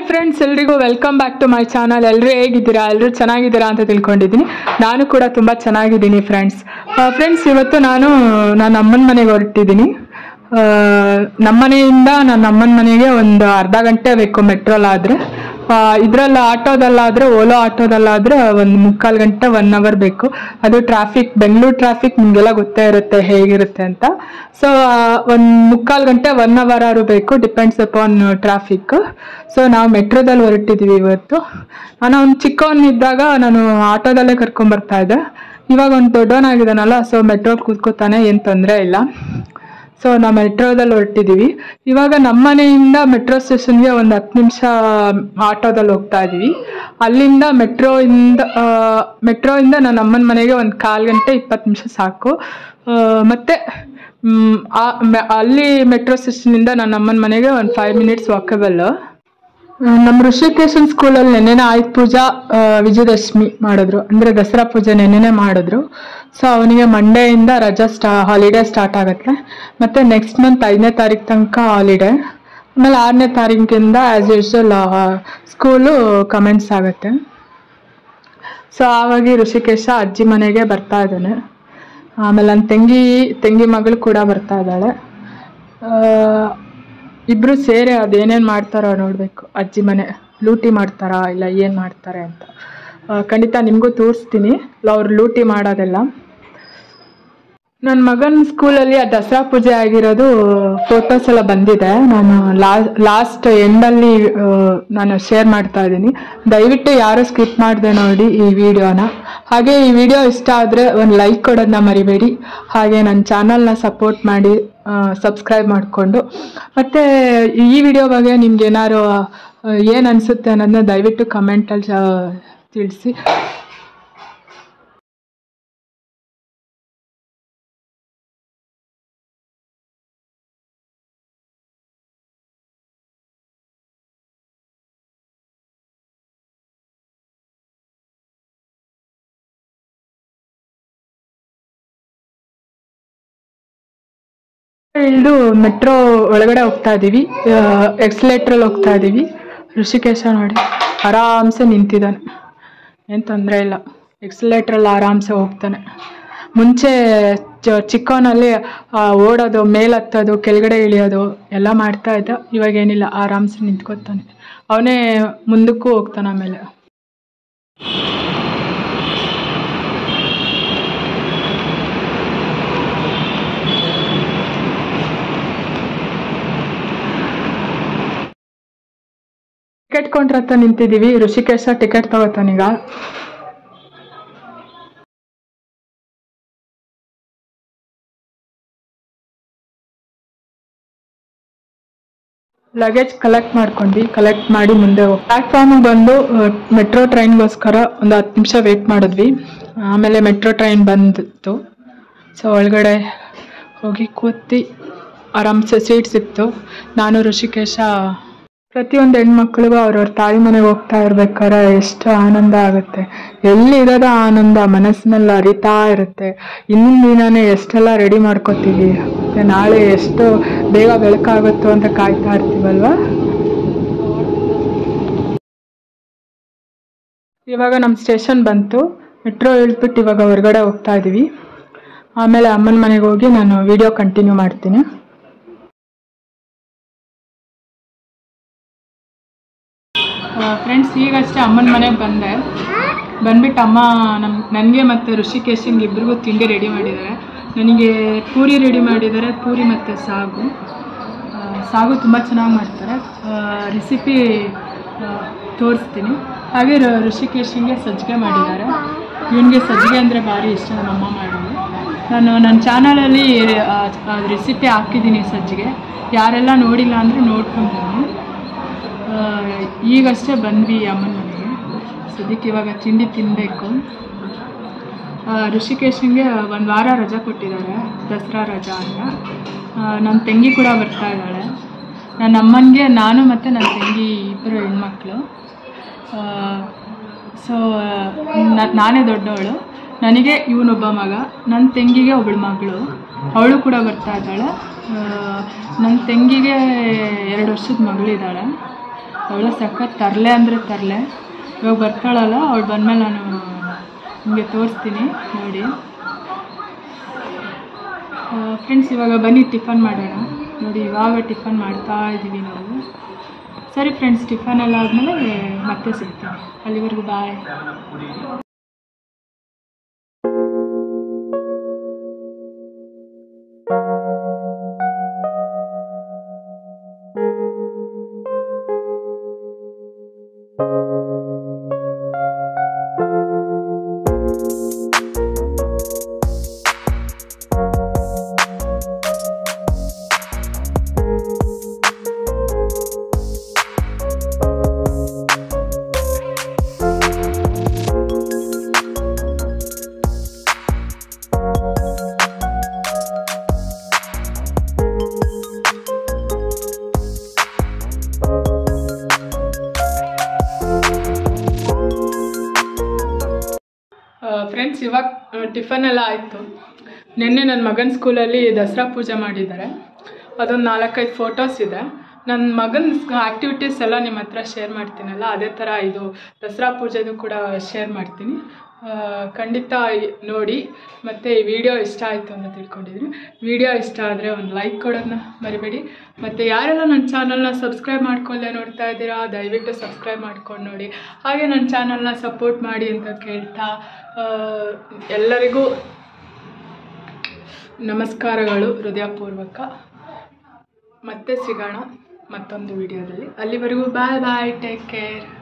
friends ಎಲ್ರಿಗೂ welcome back to my channel ಎಲ್ಲರೂ ಹೇಗಿದ್ದೀರಾ ಎಲ್ಲರೂ ಚೆನ್ನಾಗಿದ್ದೀರಾ ಅಂತ ತಿಳ್ಕೊಂಡಿದ್ದೀನಿ ನಾನು ಕೂಡ ತುಂಬ ಚೆನ್ನಾಗಿದ್ದೀನಿ ಫ್ರೆಂಡ್ಸ್ ಫ್ರೆಂಡ್ಸ್ ಇವತ್ತು ನಾನು ನನ್ನ ಅಮ್ಮನ ಮನೆಗೆ ಹೊರಟಿದ್ದೀನಿ ಆ, ನಮ್ಮನೆಯಿಂದ ನನ್ನ ಅಮ್ಮನ ಮನೆಗೆ ಒಂದು ಅರ್ಧ ಗಂಟೆ ಬೇಕು ಮೆಟ್ರೋಲಾದರೆ ಇದರಲ್ಲಿ ಆಟೋದಲ್ಲಾದರೆ ಓಲೋ ಆಟೋದಲ್ಲಾದರೆ ಒಂದು ಮುಕ್ಕಾಲು ಗಂಟೆ ಒನ್ ಅವರ್ ಬೇಕು ಅದು ಟ್ರಾಫಿಕ್ ಬೆಂಗಳೂರು ಟ್ರಾಫಿಕ್ ನಿಮಗೆಲ್ಲ ಗೊತ್ತೇ ಇರುತ್ತೆ ಹೇಗಿರುತ್ತೆ ಅಂತ ಸೊ ಒಂದು ಮುಕ್ಕಾಲು ಗಂಟೆ ಒನ್ ಅವರ್ ಆರು ಬೇಕು ಡಿಪೆಂಡ್ಸ್ ಅಪಾನ್ ಟ್ರಾಫಿಕ್ ಸೊ ನಾವು ಮೆಟ್ರೋದಲ್ಲಿ ಹೊರಟಿದ್ದೀವಿ ಇವತ್ತು ನಾನು ಒಂದು ಚಿಕ್ಕವನಿದ್ದಾಗ ನಾನು ಆಟೋದಲ್ಲೇ ಕರ್ಕೊಂಬರ್ತಾ ಇದ್ದೆ ಇವಾಗ ಒಂದು ದೊಡ್ಡವನಾಗಿದ್ದಾನಲ್ಲ ಸೊ ಮೆಟ್ರೋಲ್ ಕೂತ್ಕೋತಾನೆ ಏನು ತೊಂದರೆ ಇಲ್ಲ ಸೊ ನಾವು ಮೆಟ್ರೋದಲ್ಲಿ ಹೊರಟಿದ್ದೀವಿ ಇವಾಗ ನಮ್ಮ ಮನೆಯಿಂದ ಮೆಟ್ರೋ ಸ್ಟೇಷನ್ಗೆ ಒಂದು ಹತ್ತು ನಿಮಿಷ ಆಟೋದಲ್ಲಿ ಹೋಗ್ತಾ ಇದ್ದೀವಿ ಅಲ್ಲಿಂದ ಮೆಟ್ರೋ ಇಂದ ಮೆಟ್ರೋ ಇಂದ ನನ್ನ ಅಮ್ಮನ ಮನೆಗೆ ಒಂದು ಕಾಲು ಗಂಟೆ ಇಪ್ಪತ್ತು ನಿಮಿಷ ಸಾಕು ಆ, ಮತ್ತೆ ಮ್, ಆ- ಮ- ಅಲ್ಲಿ ಮೆಟ್ರೋ ಸ್ಟೇಷನಿಂದ ನನ್ನ ಅಮ್ಮನ ಮನೆಗೆ ಒಂದು ಫೈವ್ ಮಿನಿಟ್ಸ್ ವಾಕಬಲ್ ನಮ್ಮ ಋಷಿಕೇಶನ್ ಸ್ಕೂಲಲ್ಲಿ ನೆನ್ನೆನೆ ಆಯುಧ ಪೂಜಾ ಆ, ವಿಜಯದಶಮಿ ಮಾಡಿದ್ರು ಅಂದ್ರೆ ದಸರಾ ಪೂಜೆ ನೆನ್ನೆನೆ ಮಾಡಿದ್ರು ಸೊ ಅವನಿಗೆ ಮಂಡೆಯಿಂದ ರಜಾ ಸ್ಟಾ ಹಾಲಿಡೇ ಸ್ಟಾರ್ಟ್ ಆಗುತ್ತೆ ಮತ್ತೆ ನೆಕ್ಸ್ಟ್ ಮಂತ್ ಐದನೇ ತಾರೀಕು ತನಕ ಹಾಲಿಡೇ ಆಮೇಲೆ ಆರನೇ ತಾರೀಕಿಂದ ಆಸ್ ಯೂಶುವಲ್ ಸ್ಕೂಲು ಕಮೆಂಟ್ಸ್ ಆಗುತ್ತೆ ಸೊ ಆವಾಗಿ ಋಷಿಕೇಶ ಅಜ್ಜಿ ಮನೆಗೆ ಬರ್ತಾ ಇದ್ದಾನೆ ಆಮೇಲೆ ನನ್ನ ತಂಗಿ ತಂಗಿ ಮಗಳು ಕೂಡ ಬರ್ತಾ ಇದ್ದಾಳೆ ಆ, ಇಬ್ರು ಸೇರಿ ಅದೇನೇನು ಮಾಡ್ತಾರೋ ನೋಡಬೇಕು ಅಜ್ಜಿ ಮನೆ ಲೂಟಿ ಮಾಡ್ತಾರಾ ಇಲ್ಲ ಏನು ಮಾಡ್ತಾರೆ ಅಂತ ಆ, ಖಂಡಿತ ನಿಮಗೂ ತೋರಿಸ್ತೀನಿ ಅವ್ರು ಲೂಟಿ ಮಾಡೋದೆಲ್ಲ ನನ್ನ ಮಗನ ಸ್ಕೂಲಲ್ಲಿ ಆ ದಸರಾ ಪೂಜೆ ಆಗಿರೋದು ಫೋಟೋಸ್ ಎಲ್ಲ ಬಂದಿದೆ ನಾನು ಲಾಸ್ಟ್ ಎಂಡಲ್ಲಿ ನಾನು ಶೇರ್ ಮಾಡ್ತಾ ಇದ್ದೀನಿ ದಯವಿಟ್ಟು ಯಾರು ಸ್ಕಿಪ್ ಮಾಡಿದೆ ನೋಡಿ ಈ ವಿಡಿಯೋನ ಹಾಗೆ ಈ ವಿಡಿಯೋ ಇಷ್ಟ ಆದರೆ ಒಂದು ಲೈಕ್ ಕೊಡೋದನ್ನ ಮರಿಬೇಡಿ ಹಾಗೆ ನನ್ನ ಚಾನಲ್ನ ಸಪೋರ್ಟ್ ಮಾಡಿ ಸಬ್ಸ್ಕ್ರೈಬ್ ಮಾಡಿಕೊಂಡು ಮತ್ತು ಈ ವಿಡಿಯೋ ಬಗ್ಗೆ ನಿಮ್ಗೆ ಏನಾದ್ರು ಏನು ಅನಿಸುತ್ತೆ ಅನ್ನೋದನ್ನ ದಯವಿಟ್ಟು ಕಮೆಂಟಲ್ಲಿ ತಿಳಿಸಿ ಇಳಿದು ಮೆಟ್ರೋ ಒಳಗಡೆ ಹೋಗ್ತಾ ಇದೀವಿ ಎಕ್ಸ್ಲೇಟ್ರಲ್ಲಿ ಹೋಗ್ತಾ ಇದೀವಿ ಋಷಿಕೇಶ ನೋಡಿ ಆರಾಮ್ಸೆ ನಿಂತಿದ್ದಾನೆ ಏನು ತೊಂದರೆ ಇಲ್ಲ ಎಕ್ಸ್ಲೇಟ್ರಲ್ಲಿ ಆರಾಮ್ಸೆ ಹೋಗ್ತಾನೆ ಮುಂಚೆ ಚ- ಚಿಕ್ಕವನಲ್ಲಿ ಆ, ಓಡೋದು ಮೇಲತ್ತೋದು ಕೆಳಗಡೆ ಇಳಿಯೋದು ಎಲ್ಲ ಮಾಡ್ತಾ ಇದ್ದ ಇವಾಗ ಏನಿಲ್ಲ ಆರಾಮ್ಸೆ ನಿಂತ್ಕೋತಾನೆ ಅವನೇ ಮುಂದಕ್ಕೂ ಹೋಗ್ತಾನೆ ಆಮೇಲೆ ಟಿಕೆಟ್ ಕೌಂಟ್ರ್ ಹತ್ರ ನಿಂತಿದ್ದೀವಿ ಋಷಿಕೇಶ ಟಿಕೆಟ್ ತಗೋತಾನೀಗ ಲಗೇಜ್ ಕಲೆಕ್ಟ್ ಮಾಡ್ಕೊಂಡ್ವಿ ಕಲೆಕ್ಟ್ ಮಾಡಿ ಮುಂದೆ ಹೋಗಿ ಪ್ಲಾಟ್ಫಾರ್ಮಿಗೆ ಬಂದು ಮೆಟ್ರೋ ಟ್ರೈನ್ಗೋಸ್ಕರ ಒಂದು ಹತ್ತು ನಿಮಿಷ ವೇಟ್ ಮಾಡಿದ್ವಿ ಆಮೇಲೆ ಮೆಟ್ರೋ ಟ್ರೈನ್ ಬಂದಿತ್ತು ಸೊ ಒಳಗಡೆ ಹೋಗಿ ಕೂತಿ ಆರಾಮ್ಸೆ ಸೀಟ್ ಸಿಕ್ತು ನಾನು ಋಷಿಕೇಶ ಪ್ರತಿಯೊಂದು ಹೆಣ್ಮಕ್ಳಿಗೂ ಅವ್ರವ್ರ ತಾಯಿ ಮನೆಗೆ ಹೋಗ್ತಾ ಇರ್ಬೇಕಾದ್ರೆ ಎಷ್ಟು ಆನಂದ ಆಗುತ್ತೆ ಎಲ್ಲಿ ಇರೋದ ಆನಂದ ಮನಸ್ಸಿನಲ್ಲಿ ಅರಿತಾ ಇರುತ್ತೆ ಇನ್ನೊಂದು ದಿನನೇ ಎಷ್ಟೆಲ್ಲ ರೆಡಿ ಮಾಡ್ಕೋತೀವಿ ಮತ್ತೆ ನಾಳೆ ಎಷ್ಟು ಬೇಗ ಬೆಳಕಾಗುತ್ತೋ ಅಂತ ಕಾಯ್ತಾ ಇರ್ತೀವಲ್ವಾ ಇವಾಗ ನಮ್ಮ ಸ್ಟೇಷನ್ ಬಂತು ಮೆಟ್ರೋ ಇಳಿದ್ಬಿಟ್ಟು ಇವಾಗ ಹೊರಗಡೆ ಹೋಗ್ತಾ ಇದ್ದೀವಿ ಆಮೇಲೆ ಅಮ್ಮನ ಮನೆಗೆ ಹೋಗಿ ನಾನು ವಿಡಿಯೋ ಕಂಟಿನ್ಯೂ ಮಾಡ್ತೀನಿ ಫ್ರೆಂಡ್ಸ್ ಈಗಷ್ಟೇ ಅಮ್ಮನ ಮನೆಗೆ ಬಂದೆ ಬಂದ್ಬಿಟ್ಟು ಅಮ್ಮ ನಮ್ಮ ನನಗೆ ಮತ್ತು ಋಷಿಕೇಶನ್ಗೆ ಇಬ್ರಿಗೂ ತಿಂಡಿ ರೆಡಿ ಮಾಡಿದ್ದಾರೆ ನನಗೆ ಪೂರಿ ರೆಡಿ ಮಾಡಿದ್ದಾರೆ ಪೂರಿ ಮತ್ತು ಸಾಗು ಆ, ಸಾಗು ತುಂಬ ಚೆನ್ನಾಗಿ ಮಾಡ್ತಾರೆ ರೆಸಿಪಿ ತೋರಿಸ್ತೀನಿ ಹಾಗೆ ರ- ಋಷಿಕೇಶನ್ಗೆ ಸಜ್ಜಿಗೆ ಮಾಡಿದ್ದಾರೆ ಇವನಿಗೆ ಸಜ್ಜಿಗೆ ಅಂದರೆ ಭಾರಿ ಇಷ್ಟ ನಮ್ಮ ಅಮ್ಮ ಮಾಡೋದು ನಾನು ನನ್ನ ಚಾನಲಲ್ಲಿ ರೆಸಿಪಿ ಹಾಕಿದ್ದೀನಿ ಸಜ್ಜಿಗೆ ಯಾರೆಲ್ಲ ನೋಡಿಲ್ಲ ಅಂದರೆ ನೋಡ್ಕೊಂಡು ಬನ್ನಿ ಆ, ಈಗಷ್ಟೇ ಬಂದ್ವಿ ಅಮ್ಮನ ಮನೆಗೆ ಸದ್ಯಕ್ಕೆ ಇವಾಗ ತಿಂಡಿ ತಿನ್ನಬೇಕು ಋಷಿಕೇಶನ್ಗೆ ಒಂದು ವಾರ ರಜಾ ಕೊಟ್ಟಿದ್ದಾರೆ ದಸರಾ ರಜಾ ಅಂತ ನನ್ನ ತಂಗಿ ಕೂಡ ಬರ್ತಾ ಇದ್ದಾಳೆ ನನ್ನ ಅಮ್ಮನಿಗೆ ನಾನು ಮತ್ತು ನನ್ನ ತಂಗಿ ಇಬ್ಬರು ಹೆಣ್ಮಕ್ಳು ಸೊ ನಾನೇ ದೊಡ್ಡವಳು ನನಗೆ ಇವನೊಬ್ಬ ಮಗ ನನ್ನ ತಂಗಿಗೆ ಒಬ್ಬಳು ಮಗಳು ಅವಳು ಕೂಡ ಬರ್ತಾ ಇದ್ದಾಳೆ ನನ್ನ ತಂಗಿಗೆ ಎರಡು ವರ್ಷದ ಮಗಳಿದ್ದಾಳೆ ಅವಳು ಸಖತ್ ತರಲೆ ಅಂದರೆ ತರಲೆ ಇವಾಗ ಬರ್ತಾಳಲ್ಲ ಅವಳು ಬಂದಮೇಲೆ ನಾನು ನಿಮಗೆ ತೋರಿಸ್ತೀನಿ ನೋಡಿ ಫ್ರೆಂಡ್ಸ್ ಇವಾಗ ಬನ್ನಿ ಟಿಫನ್ ಮಾಡೋಣ ನೋಡಿ ಇವಾಗ ಟಿಫನ್ ಮಾಡ್ತಾ ಇದ್ದೀವಿ ನಾವು ಸರಿ ಫ್ರೆಂಡ್ಸ್ ಟಿಫನ್ ಎಲ್ಲ ಆದಮೇಲೆ ಮತ್ತೆ ಸಿಗ್ತೀನಿ ಅಲ್ಲಿವರೆಗೂ ಬಾಯ್ ಫ್ರೆಂಡ್ಸ್ ಇವಾಗ ಟಿಫನ್ ಎಲ್ಲ ಆಯಿತು ನಿನ್ನೆ ನನ್ನ ಮಗನ ಸ್ಕೂಲಲ್ಲಿ ದಸರಾ ಪೂಜೆ ಮಾಡಿದ್ದಾರೆ ಅದೊಂದು ನಾಲ್ಕೈದು ಫೋಟೋಸ್ ಇದೆ ನನ್ನ ಮಗನ ಆ್ಯಕ್ಟಿವಿಟೀಸ್ ಎಲ್ಲ ನಿಮ್ಮ ಹತ್ರ ಶೇರ್ ಮಾಡ್ತೀನಲ್ಲ ಅದೇ ಥರ ಇದು ದಸರಾ ಪೂಜೆದು ಕೂಡ ಶೇರ್ ಮಾಡ್ತೀನಿ ಆ, ಖಂಡಿತ ಈ- ನೋಡಿ ಮತ್ತು ಈ ವಿಡಿಯೋ ಇಷ್ಟ ಆಯಿತು ಅಂತ ತಿಳ್ಕೊಂಡಿದ್ದೀನಿ ವಿಡಿಯೋ ಇಷ್ಟ ಆದರೆ ಒಂದು ಲೈಕ್ ಕೊಡೋದನ್ನ ಮರಿಬೇಡಿ ಮತ್ತು ಯಾರೆಲ್ಲ ನನ್ನ ಚಾನಲ್ನ ಸಬ್ಸ್ಕ್ರೈಬ್ ಮಾಡ್ಕೊಳ್ಳೆ ನೋಡ್ತಾ ಇದ್ದೀರಾ ದಯವಿಟ್ಟು ಸಬ್ಸ್ಕ್ರೈಬ್ ಮಾಡ್ಕೊಂಡು ನೋಡಿ ಹಾಗೆ ನನ್ನ ಚಾನಲ್ನ ಸಪೋರ್ಟ್ ಮಾಡಿ ಅಂತ ಕೇಳ್ತಾ ಆ, ಎಲ್ಲರಿಗೂ ನಮಸ್ಕಾರಗಳು ಹೃದಯಪೂರ್ವಕ ಮತ್ತೆ ಸಿಗೋಣ ಮತ್ತೊಂದು ವಿಡಿಯೋದಲ್ಲಿ ಅಲ್ಲಿವರೆಗೂ ಬಾಯ್ ಬಾಯ್ ಟೇಕ್ ಕೇರ್